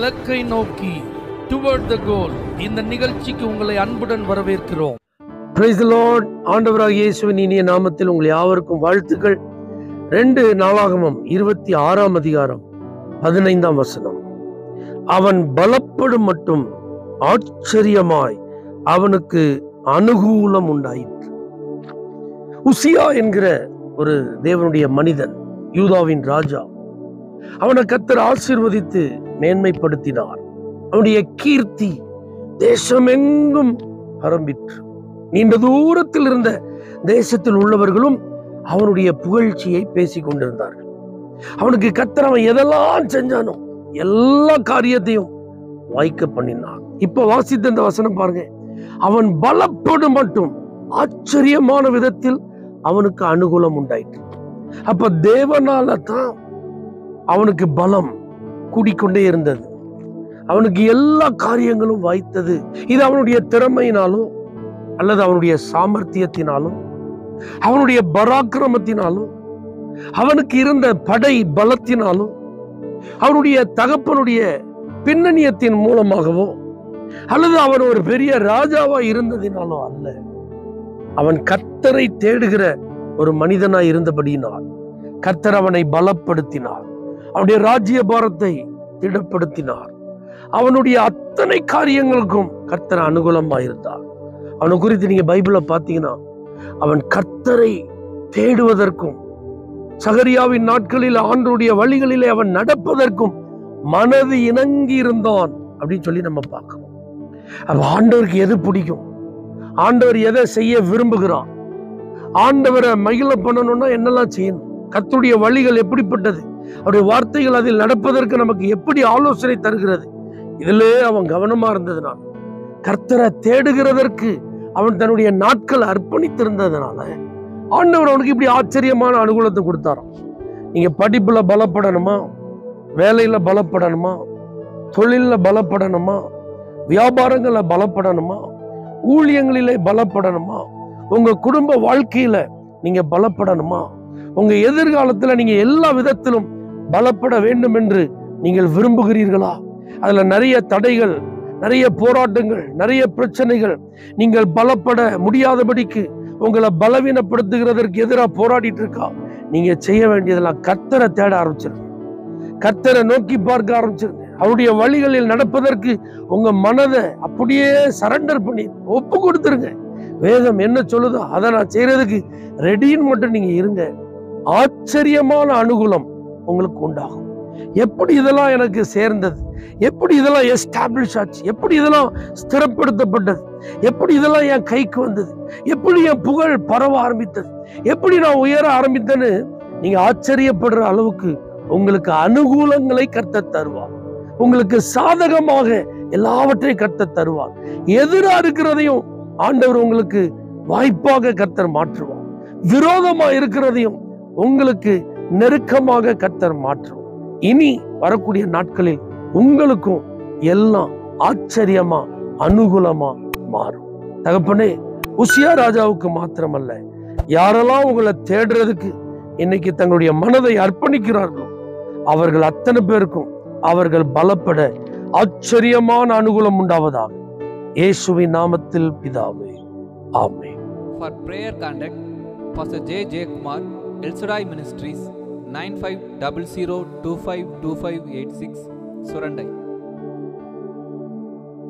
இலக்கை நோக்கி டுவர்ட் த கோல் இந்த நிகழ்ச்சிக்கு உங்களை அன்புடன் வரவேற்கிறோம் பிரைஸ் லார்ட் ஆண்டவராக இயேசுவின் இனிய நாமத்தில் உங்கள் யாவருக்கும் வாழ்த்துக்கள் ரெண்டு நாளாகமம் இருபத்தி ஆறாம் அதிகாரம் பதினைந்தாம் வசனம் அவன் பலப்படும் மட்டும் ஆச்சரியமாய் அவனுக்கு அனுகூலம் உண்டாயிற்று உசியா என்கிற ஒரு தேவனுடைய மனிதன் யூதாவின் ராஜா அவனை கத்தர் ஆசீர்வதித்து மேன்மைப்படுத்தினார் அவனுடைய கீர்த்தி தேசமெங்கும் பரம்பிற்று நீண்ட தூரத்தில் இருந்த தேசத்தில் உள்ளவர்களும் அவனுடைய புகழ்ச்சியை பேசிக் கொண்டிருந்தார்கள் அவனுக்கு கத்தர் அவன் எதெல்லாம் செஞ்சானோ எல்லா காரியத்தையும் வாய்க்க பண்ணினான் இப்ப வாசித்த இந்த வசனம் பாருங்க அவன் பலப்படும் மட்டும் ஆச்சரியமான விதத்தில் அவனுக்கு அனுகூலம் உண்டாயிற்று அப்ப தேவனால தான் அவனுக்கு பலம் கூடிக்கொண்டே இருந்தது அவனுக்கு எல்லா காரியங்களும் வாய்த்தது இது அவனுடைய திறமையினாலும் அல்லது அவனுடைய சாமர்த்தியத்தினாலும் அவனுடைய பராக்கிரமத்தினாலும் அவனுக்கு இருந்த படை பலத்தினாலும் அவனுடைய தகப்பனுடைய பின்னணியத்தின் மூலமாகவோ அல்லது அவன் ஒரு பெரிய ராஜாவா இருந்ததினாலோ அல்ல அவன் கர்த்தரை தேடுகிற ஒரு மனிதனாய் இருந்தபடியினால் கர்த்தர் அவனை பலப்படுத்தினார் அவனுடைய ராஜ்ய பாரத்தை திடப்படுத்தினார் அவனுடைய அத்தனை காரியங்களுக்கும் கர்த்தர் அனுகூலமாயிருந்தார் அவனை குறித்து நீங்க பைபிளை பார்த்தீங்கன்னா அவன் கர்த்தரை தேடுவதற்கும் சகரியாவின் நாட்களில் ஆண்டருடைய வழிகளிலே அவன் நடப்பதற்கும் மனது இணங்கி இருந்தான் அப்படின்னு சொல்லி நம்ம பார்க்கணும் அப்ப ஆண்டவருக்கு எது பிடிக்கும் ஆண்டவர் எதை செய்ய விரும்புகிறான் ஆண்டவரை மகிழ பண்ணணும்னா என்னெல்லாம் செய்யணும் கர்த்தருடைய வழிகள் எப்படிப்பட்டது அவருடைய வார்த்தைகள் அதில் நடப்பதற்கு நமக்கு எப்படி ஆலோசனை தருகிறது இதிலே அவன் கவனமா இருந்ததுனால கர்த்தரை தேடுகிறதற்கு அவன் தன்னுடைய நாட்கள் அர்ப்பணித்திருந்ததுனால ஆண்டவர் அவனுக்கு இப்படி ஆச்சரியமான அனுகூலத்தை கொடுத்தாராம் நீங்க படிப்புல பலப்படணுமா வேலையில பலப்படணுமா தொழில்ல பலப்படணுமா வியாபாரங்கள்ல பலப்படணுமா ஊழியங்களிலே பலப்படணுமா உங்க குடும்ப வாழ்க்கையில நீங்க பலப்படணுமா உங்க எதிர்காலத்துல நீங்க எல்லா விதத்திலும் பலப்பட வேண்டும் என்று நீங்கள் விரும்புகிறீர்களா அதுல நிறைய தடைகள் நிறைய போராட்டங்கள் நிறைய பிரச்சனைகள் நீங்கள் பலப்பட முடியாதபடிக்கு உங்களை பலவீனப்படுத்துகிறதற்கு எதிராக போராடிட்டு இருக்கா நீங்க செய்ய வேண்டியதெல்லாம் கர்த்தரை தேட ஆரம்பிச்சிருங்க கர்த்தரை நோக்கி பார்க்க ஆரம்பிச்சிருங்க அவருடைய வழிகளில் நடப்பதற்கு உங்க மனதை அப்படியே சரண்டர் பண்ணி ஒப்பு கொடுத்துருங்க வேதம் என்ன சொல்லுதோ அதை நான் செய்யறதுக்கு ரெடின்னு மட்டும் நீங்க இருங்க ஆச்சரியமான அனுகூலம் உங்களுக்கு உண்டாகும் எப்படி இதெல்லாம் எனக்கு சேர்ந்தது எப்படி இதெல்லாம் எஸ்டாப்ளிஷ் ஆச்சு எப்படி இதெல்லாம் ஸ்திரப்படுத்தப்பட்டது எப்படி இதெல்லாம் என் கைக்கு வந்தது எப்படி என் புகழ் பரவ ஆரம்பித்தது எப்படி நான் உயர ஆரம்பித்தேன்னு நீங்க ஆச்சரியப்படுற அளவுக்கு உங்களுக்கு அனுகூலங்களை கர்த்த தருவார் உங்களுக்கு சாதகமாக எல்லாவற்றையும் கர்த்த தருவார் எதிரா இருக்கிறதையும் ஆண்டவர் உங்களுக்கு வாய்ப்பாக கர்த்தர் மாற்றுவார் விரோதமா இருக்கிறதையும் உங்களுக்கு நெருக்கமாக கர்த்தர் மாற்றுவார் இனி வரக்கூடிய நாட்களில் உங்களுக்கும் எல்லாம் ஆச்சரியமா அனுகூலமா மாறும் தகப்பனே உசியா ராஜாவுக்கு மாத்திரமல்ல யாரெல்லாம் உங்களை தேடுறதுக்கு இன்னைக்கு தங்களுடைய மனதை அர்ப்பணிக்கிறார்களோ அவர்கள் அத்தனை பேருக்கும் அவர்கள் பலப்பட ஆச்சரியமான அனுகூலம் உண்டாவதாக இயேசுவின் நாமத்தில் பிதாவே ஆமென் For prayer contact, Pastor J. J. Kumar, El Shaddai Ministries, 9500252586, Surandai.